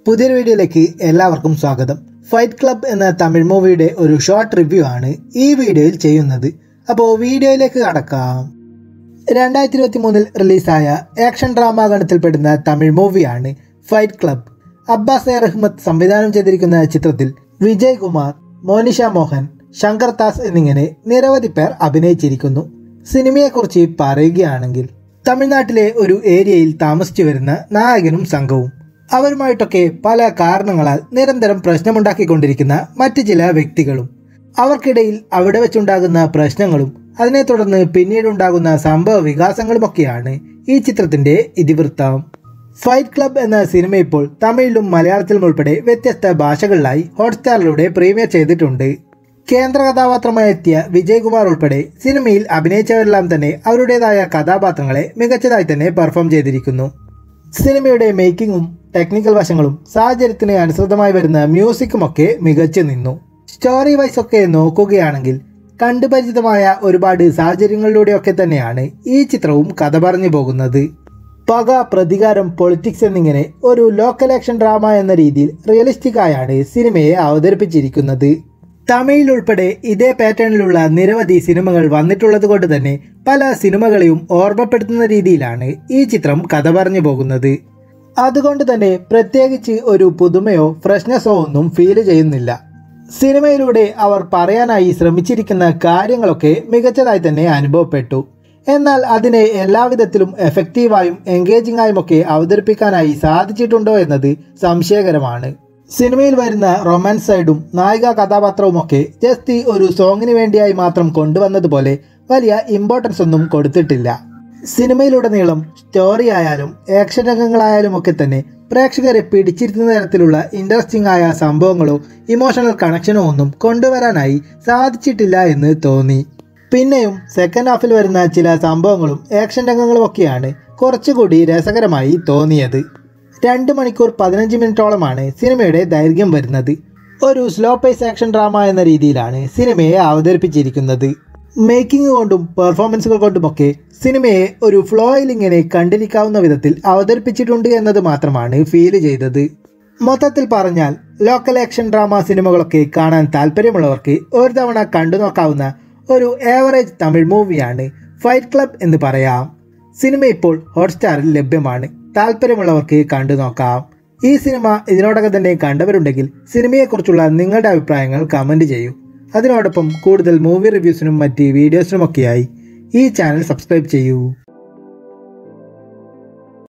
പുതിയൊരു വീഡിയോയിലേക്ക് എല്ലാവർക്കും സ്വാഗതം ഫൈറ്റ് ക്ലബ് എന്ന തമിഴ് മൂവിയുടെ ഒരു ഷോർട്ട് റിവ്യൂ ആണ് ഈ വീഡിയോയിൽ ചെയ്യുന്നത് അപ്പോൾ വീഡിയോയിലേക്ക് കടക്കാം രണ്ടായിരത്തി ഇരുപത്തി മൂന്നിൽ റിലീസായ ആക്ഷൻ ഡ്രാമ ഗണത്തിൽപ്പെടുന്ന തമിഴ് മൂവിയാണ് fight club Abbas A Rahmath സംവിധാനം ചെയ്തിരിക്കുന്ന ചിത്രത്തിൽ വിജയ് കുമാർ മോനിഷ മോഹൻ ശങ്കർ ദാസ് എന്നിങ്ങനെ നിരവധി പേർ അഭിനയിച്ചിരിക്കുന്നു സിനിമയെക്കുറിച്ച് പറയുകയാണെങ്കിൽ തമിഴ്നാട്ടിലെ ഒരു ഏരിയയിൽ താമസിച്ചു വരുന്ന നായകനും സംഘവും അവരുമായിട്ടൊക്കെ പല കാരണങ്ങളാൽ നിരന്തരം പ്രശ്നമുണ്ടാക്കിക്കൊണ്ടിരിക്കുന്ന മറ്റ് ചില വ്യക്തികളും അവർക്കിടയിൽ അവിടെ വെച്ചുണ്ടാകുന്ന പ്രശ്നങ്ങളും അതിനെ തുടർന്ന് പിന്നീടുണ്ടാകുന്ന സംഭവ വികാസങ്ങളുമൊക്കെയാണ് ഈ ചിത്രത്തിന്റെ ഇതിവൃത്തം ഫൈറ്റ് ക്ലബ് എന്ന സിനിമ ഇപ്പോൾ തമിഴിലും മലയാളത്തിലും ഉൾപ്പെടെ വ്യത്യസ്ത ഭാഷകളിലായി ഹോട്ട്സ്റ്റാറിലൂടെ പ്രീമിയർ ചെയ്തിട്ടുണ്ട് കേന്ദ്ര കഥാപാത്രമായി എത്തിയ വിജയ്കുമാർ ഉൾപ്പെടെ സിനിമയിൽ അഭിനയിച്ചവരെല്ലാം തന്നെ അവരുടേതായ കഥാപാത്രങ്ങളെ മികച്ചതായി തന്നെ പെർഫോം ചെയ്തിരിക്കുന്നു സിനിമയുടെ മേക്കിങ്ങും ടെക്നിക്കൽ വശങ്ങളും സാഹചര്യത്തിന് അനുസൃതമായി വരുന്ന മ്യൂസിക്കുമൊക്കെ മികച്ചു നിന്നു സ്റ്റോറി വൈസ് ഒക്കെ നോക്കുകയാണെങ്കിൽ കണ്ടുപരിചിതമായ ഒരുപാട് സാഹചര്യങ്ങളിലൂടെയൊക്കെ തന്നെയാണ് ഈ ചിത്രവും കഥ പറഞ്ഞു പോകുന്നത് പക പ്രതികാരം പൊളിറ്റിക്സ് എന്നിങ്ങനെ ഒരു ലോക്കൽ ആക്ഷൻ ഡ്രാമ എന്ന രീതിയിൽ റിയലിസ്റ്റിക് ആയാണ് സിനിമയെ അവതരിപ്പിച്ചിരിക്കുന്നത് തമിഴിൽ ഉൾപ്പെടെ ഇതേ പാറ്റേണിലുള്ള നിരവധി സിനിമകൾ വന്നിട്ടുള്ളത് കൊണ്ട് തന്നെ പല സിനിമകളെയും ഓർമ്മപ്പെടുത്തുന്ന രീതിയിലാണ് ഈ ചിത്രം കഥ പറഞ്ഞു പോകുന്നത് അതുകൊണ്ട് തന്നെ പ്രത്യേകിച്ച് ഒരു പുതുമയോ ഫ്രഷ്നെസ്സോ ഒന്നും ഫീൽ ചെയ്യുന്നില്ല സിനിമയിലൂടെ അവർ പറയാനായി ശ്രമിച്ചിരിക്കുന്ന കാര്യങ്ങളൊക്കെ മികച്ചതായി തന്നെ അനുഭവപ്പെട്ടു എന്നാൽ അതിനെ എല്ലാവിധത്തിലും എഫക്റ്റീവായും എൻഗേജിംഗ് ആയുമൊക്കെ അവതരിപ്പിക്കാനായി സാധിച്ചിട്ടുണ്ടോ എന്നത് സംശയകരമാണ് സിനിമയിൽ വരുന്ന റൊമാൻസ് സൈഡും നായിക കഥാപാത്രവുമൊക്കെ ജസ്റ്റ് ഒരു സോങ്ങിന് വേണ്ടിയായി മാത്രം കൊണ്ടുവന്നതുപോലെ വലിയ ഇമ്പോർട്ടൻസ് ഒന്നും കൊടുത്തിട്ടില്ല സിനിമയിലുടനീളം സ്റ്റോറി ആയാലും ആക്ഷൻ രംഗങ്ങളായാലും ഒക്കെ തന്നെ പ്രേക്ഷകരെ പിടിച്ചിരുത്തുന്ന തരത്തിലുള്ള ഇൻട്രസ്റ്റിംഗ് ആയ സംഭവങ്ങളോ ഇമോഷണൽ കണക്ഷനോ ഒന്നും കൊണ്ടുവരാനായി സാധിച്ചിട്ടില്ല എന്ന് തോന്നി പിന്നെയും സെക്കൻഡ് ഹാഫിൽ വരുന്ന ചില സംഭവങ്ങളും ആക്ഷൻ രംഗങ്ങളും ഒക്കെയാണ് കുറച്ചുകൂടി രസകരമായി തോന്നിയത് രണ്ട് മണിക്കൂർ പതിനഞ്ച് മിനിറ്റോളമാണ് സിനിമയുടെ ദൈർഘ്യം വരുന്നത് ഒരു സ്ലോ പേസ് ആക്ഷൻ ഡ്രാമ എന്ന രീതിയിലാണ് സിനിമയെ അവതരിപ്പിച്ചിരിക്കുന്നത് മേക്കിംഗ് കൊണ്ടും പെർഫോമൻസുകൾ കൊണ്ടുമൊക്കെ സിനിമയെ ഒരു ഫ്ലോയിൽ ഇങ്ങനെ കണ്ടിരിക്കാവുന്ന വിധത്തിൽ അവതരിപ്പിച്ചിട്ടുണ്ട് എന്നത് മാത്രമാണ് ഫീൽ ചെയ്തത് മൊത്തത്തിൽ പറഞ്ഞാൽ ലോക്കൽ ആക്ഷൻ ഡ്രാമ സിനിമകളൊക്കെ കാണാൻ താല്പര്യമുള്ളവർക്ക് ഒരു തവണ കണ്ടു നോക്കാവുന്ന ഒരു ഏവറേജ് തമിഴ് മൂവിയാണ് ഫൈറ്റ് ക്ലബ് എന്ന് പറയാം സിനിമ ഇപ്പോൾ ഹോട്ട്സ്റ്റാറിൽ ലഭ്യമാണ് താല്പര്യമുള്ളവർക്ക് കണ്ടു നോക്കാം ഈ സിനിമ ഇതിനോടകം തന്നെ കണ്ടവരുണ്ടെങ്കിൽ സിനിമയെക്കുറിച്ചുള്ള നിങ്ങളുടെ അഭിപ്രായങ്ങൾ കമൻറ്റ് ചെയ്യൂ അതിനോടൊപ്പം കൂടുതൽ മൂവി റിവ്യൂസിനും മറ്റ് വീഡിയോസിനുമൊക്കെയായി ഈ ചാനൽ സബ്സ്ക്രൈബ് ചെയ്യൂ